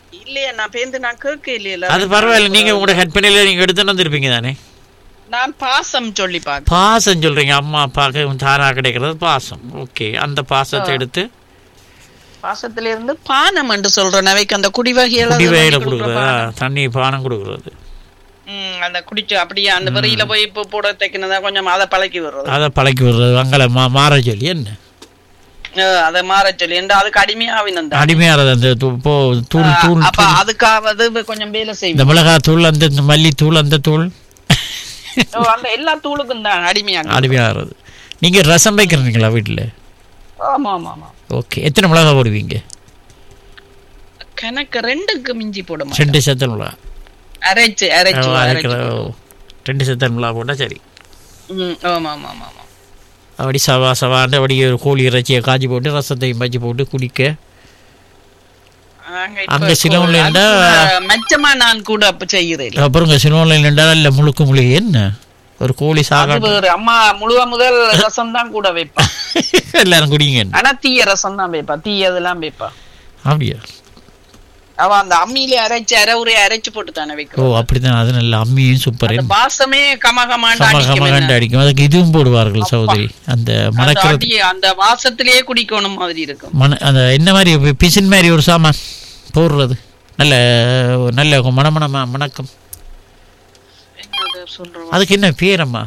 இல்லையே நான் பேருந்து நான் கேட்க இல்லையில அது பரவாயில்ல நீங்க உங்களோட கற்பனையில நீங்க எடுத்துட்டு வந்திருப்பீங்க தானே நான் பாசம் சொல்லி பாக்க பாசம் சொல்றீங்க அம்மா அப்பாவுக்கு தாரா கிடைக்கிறது பாசம் ஓகே அந்த பாசத்தை எடுத்து பாசத்துல இருந்து பானம் என்று சொல்றேன் அவைக்கு அந்த குடிவகையில குடிவையில கொடுக்குறதா தண்ணி பானம் கொடுக்குறது ம் அந்த குடிச்சு அப்படியே அந்த வெறியில போய் இப்போ போட தைக்கினதா கொஞ்சம் அதை பழக்கி விடுறது அதை பழக்கி விடுறது அங்கே மா மாற சொல்லி என்ன அஹ் அதை மாற சொல்லி என்று அதுக்கு அடிமையாவினம் தான் அடிமையாகிறது அந்த தூ- இப்போ தூள் தூள் அப்ப அதுக்காவது கொஞ்சம் வேலை இந்த செய்வோம் மிளகாய் தூள் அந்த இந்த மல்லித்தூள் அந்த தூள் அந்த எல்லா தூளுக்கும் தான் அடிமையாக அடிமையாகிறது நீங்க ரசம் வைக்கிறீங்களா வீட்டில் ஆமா ஆமா ஆமா ஓகே எத்தனை மிளகாய் போடுவீங்க கணக்கு ரெண்டுக்கு மிஞ்சி போட மாட்டேன் ரெண்டு சத்தல் மிளகாய் அரைச்சு அரைச்சு அரைக்கிற அரைச்சு. ரெண்டு சத்தல் மிளகாய் போட்டால் சரி ம், ஆமா ஆமா ஆமா ஆமா அப்படி சவா சவாண்டு அப்படி ஒரு கோழி இறைச்சியை காய்ச்சி போட்டு ரசத்தையும் பஜ்ஜி போட்டு குடிக்க நாங்க அங்க இப்ப சிலோன்ல அது இருந்தா- கூட மெச்சமா நான் கூட அப்ப செய்கிறேன் அப்புறம் இங்கே சினிமாவில் நின்றா இல்லை முழுக்க முழுக்க என்ன ஒரு கோழி அது சாகா வேறு அம்மா முழுவ முதல் ரசம் தான் கூட வைப்பா எல்லாரும் குடிங்க ஆனா தீய ரசம் தான் வைப்பா தீயதெல்லாம் வைப்பா அப்படியா அவ அந்த அம்மியில அரைச்சு அரை உரைய அரைச்சு போட்டு தானே ஓ வைக்கும் அப்படித்தான் அது நல்ல அம்மியும் சூப்பர் அந்த பாசமே கமகமாண்டு கம அடிக்கும் கம என்ன. கண்டு அடிக்கும் அதுக்கு இதுவும் போடுவார்கள் சகோதரி அந்த அந்த மணக்கிறது அடி அந்த வாசத்திலேயே குடிக்கணும் மாதிரி இருக்கும் மண அந்த என்ன மாதிரி பி- பிசின் மாதிரி ஒரு சாமான் போடுறது நல்ல நல்ல மணமணமா மணக்கம் என்னது சொல்றோம் அதுக்கு என்ன பேரம்மா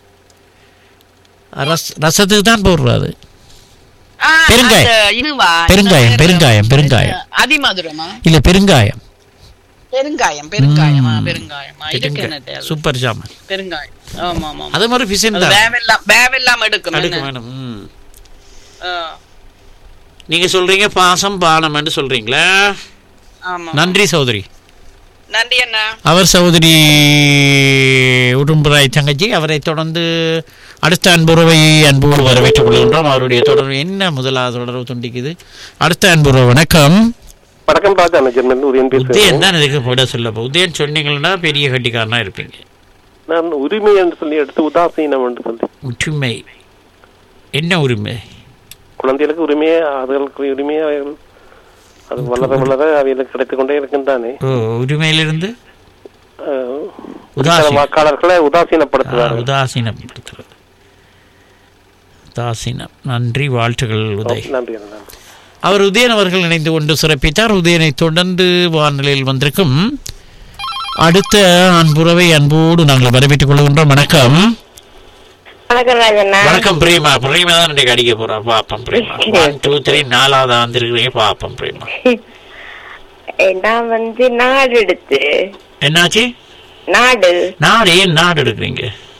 ரஸ் ரசத்துக்கு தான் போடுறது ஆ, பெருங்காயம். அந்த இதுவா பெருங்காயம், என்ன பெருங்காயம், பெருங்காயம். அதிமதுரமா இல்லை பெருங்காயம் பெருங்காயம் பெருங்காயமா பெருங்காயமா இதுக்கு என்ன தேவை சூப்பர் சாமான் பெருங்காயம் ஆமா ஆமா ஆமா. அது மாதிரி பிசின் அது தான் வேவெல்லாம் வேவெல்லாம் எடுக்கும் அடுக்க என்ன? வேணும் ம். ஆ, நீங்க சொல்றீங்க பாசம் பானம்னு சொல்றீங்களா ஆமா நன்றி சகோதரி நன்றி அண்ணா அவர் சகோதரி உடும்புராய் தங்கச்சி அவரை தொடர்ந்து அடுத்த அன்புறவை அன்போடு வரவேற்றுக் கொள்கின்றோம் அவருடைய தொடர்பு என்ன முதலாவது தொடர்பு துண்டிக்குது அடுத்த அன்புறவு வணக்கம் வணக்கம் ராஜா நான் ஜெர்மன் உதயன் உதயன் பேசுறேன் தான் இதுக்கு போட சொல்ல போ- உதயன் சொன்னீங்கன்னா பெரிய கட்டிக்காரனா இருப்பீங்க நான் உரிமை என்று சொல்லி எடுத்து உதாசீனம் என்று சொல்லி உரிமை என்ன உரிமை குழந்தைகளுக்கு உரிமையே அதுகளுக்கு உரிமையே அவைகள் அது வளர வளர அவைகளுக்கு கிடைத்துக் கொண்டே இருக்கின்றானே ஓ உரிமையிலிருந்து அஹ், உதாசீனம். வாக்காளர்களை ஆ, உதாசீனப்படுத்துவார்கள் உதாசீனப்படுத்துறது உதாசீனம் நன்றி வாழ்த்துகள் உதய் நன்றி நன்றி அவர் உதயன் அவர்கள் இணைந்து கொண்டு சிறப்பித்தார் உதயனை தொடர்ந்து வானிலையில் வந்திருக்கும் அடுத்த அன்புறவை அன்போடு நாங்கள் வரவேற்றுக் கொள்கின்றோம் வணக்கம் வணக்கம் ராஜண்ணா வணக்கம் பிரேமா பிரேமா தான் இன்னைக்கு அடிக்க போறா பாப்பம் பிரேமா ஒன் டூ த்ரீ நாலாவது வந்திருக்கிறீங்க பாப்பம் பிரேமா நான் வந்து நாடு எடுத்து என்னாச்சு நாடு நாடு ஏன் நாடு எடுக்கிறீங்க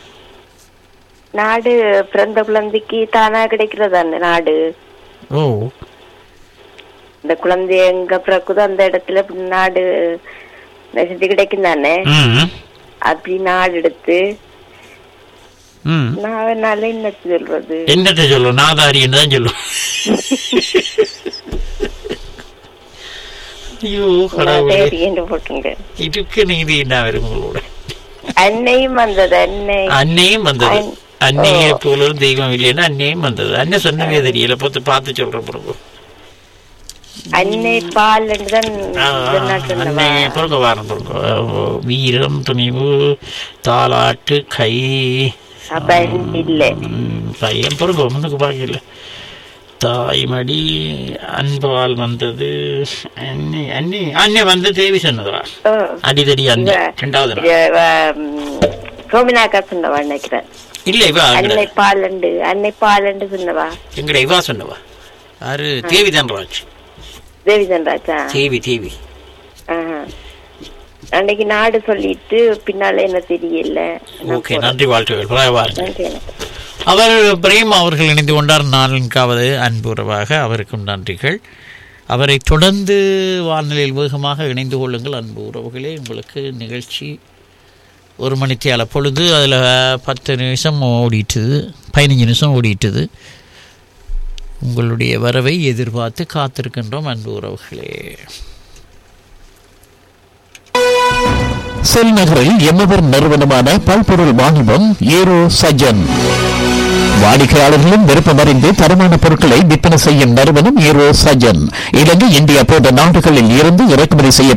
நாடு பிறந்த குழந்தைக்கு தானா கிடைக்கிறது அந்த நாடு ஓ இந்த குழந்தை எங்க பிறக்குதோ அந்த இடத்துல நாடு வசதி கிடைக்கும் தானே ம் அப்படி நாடு எடுத்து ம் நான் நல்ல என்ன சொல்றது என்னட்ட சொல்லும் நாதாரின்னு தான் சொல்லும் ஐயோ கடவுளே சரி என்று போட்டுங்க இதுக்கு நீதி என்ன வரும் உங்களோட அன்னையும் வந்தது அன்னை அன்னையும் வந்தது அன்- அன்னையை ஓ. போல ஒரு தெய்வம் இல்லைன்னா அன்னையும் வந்தது அன்னை சொன்னவே தெரியல பார்த்து பார்த்து சொல்றேன் பிறகு அன்னை பால் தான் ஆ, சொன்னா சொன்னவா அன்னை பிறகு வாரம் பிறகு வீரம் துணிவு தாலாட்டு கை அப்ப இல்ல ம், பையன் பிறகு முன்னுக்கு பார்க்கல தாய்மடி அன்பால் வந்தது அன்னை அன்னை அன்னை வந்து தேவி சொன்னதா ஓ. அடிதடி அன்னை இவ- ரெண்டாவது நாள். இவ, ம், சோமினாக்கா சொன்னவா நினைக்கிறேன் இல்ல இவா அன்னை எங்கட பாலண்டு அன்னை பாலண்டு சொன்னவா எங்கட இவா சொன்னவா யாரு தேவி தன்ராஜ் தேவிதன் ராஜா தேவி தேவி ஆஹா. அன்னைக்கு நாடு சொல்லிட்டு பின்னால என்ன தெரியல நான் ஓகே போறேன். நன்றி வாழ்த்துகள் பரவாயில்லை நன்றி எனக்கு அவர் பிரேம் அவர்கள் இணைந்து கொண்டார் நான்காவது அன்புறவாக அவருக்கும் நன்றிகள் அவரை தொடர்ந்து வானிலையில் வேகமாக இணைந்து கொள்ளுங்கள் அன்பு உறவுகளே உங்களுக்கு நிகழ்ச்சி ஒரு மணித்தியால பொழுது அதில் பத்து நிமிஷம் ஓடிட்டுது பதினஞ்சு நிமிஷம் ஓடிட்டுது உங்களுடைய வரவை எதிர்பார்த்து காத்திருக்கின்றோம் அன்பு உறவுகளே செல் நகரில் எம்மவர் நிறுவனமான பல்பொருள் வாணிபம் ஏரோ சஜன் வாடிக்கையாளர்களும் விருப்பமறிந்து தரமான பொருட்களை விற்பனை செய்யும் நிறுவனம் ஏரோ சஜன் இலங்கை இந்தியா போன்ற நாடுகளில் இருந்து இறக்குமதி செய்ய